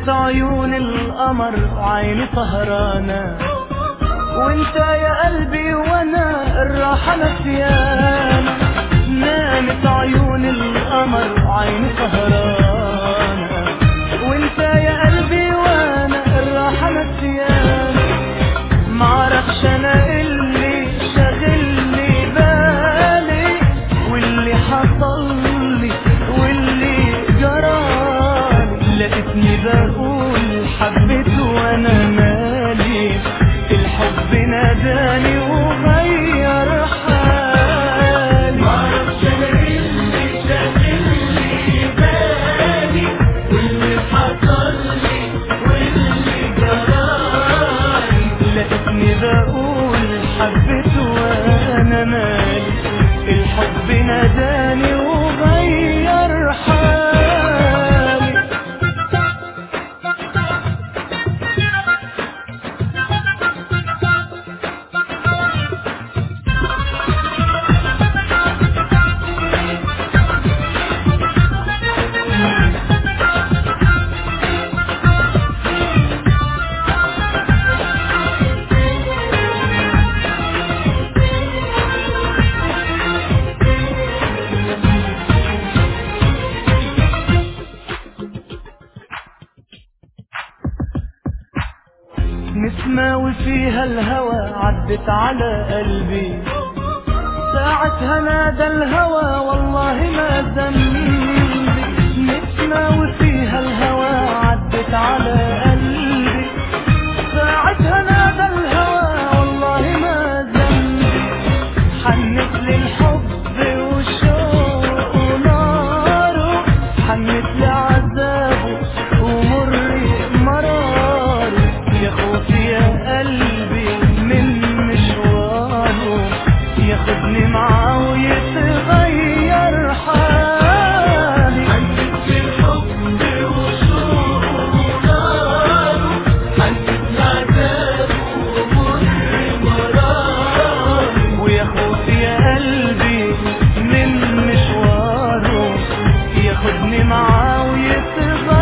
نامت عيون القمر عيني سهرانة وانت يا قلبي وانا الراحة نسيانة نامت عيون القمر عيني سهرانة وانت يا قلبي وانا الراحة نسيانة معرفش انا اللي شاغلني بالي واللي حصل لي واللي جرالي لقيتني بقول حبيت وانا مالي الحب ناداني وغير حالي معرفش انا اللي شاغلني بالي واللي حصل لي واللي جرالي لقيتني بقول حبيت وانا مالي الحب ناداني وغير حالي نسمة وفيها الهوى عدت على قلبي ساعتها نادى الهوى والله ما ذنبي نسمة وفيها الهوى عدت على قلبي ساعتها نادى الهوى والله ما ذنبي حنت للحب وشوق وناره حنت لعذابه ومر مراره يا خوفي يا قلبي من مشواره ياخدني معاه ويتغير حالي حنت للحب وشوق وناره حنت لعذابه ومر مراره ويا خوفي يا قلبي من مشواره ياخدني معاه ويتغير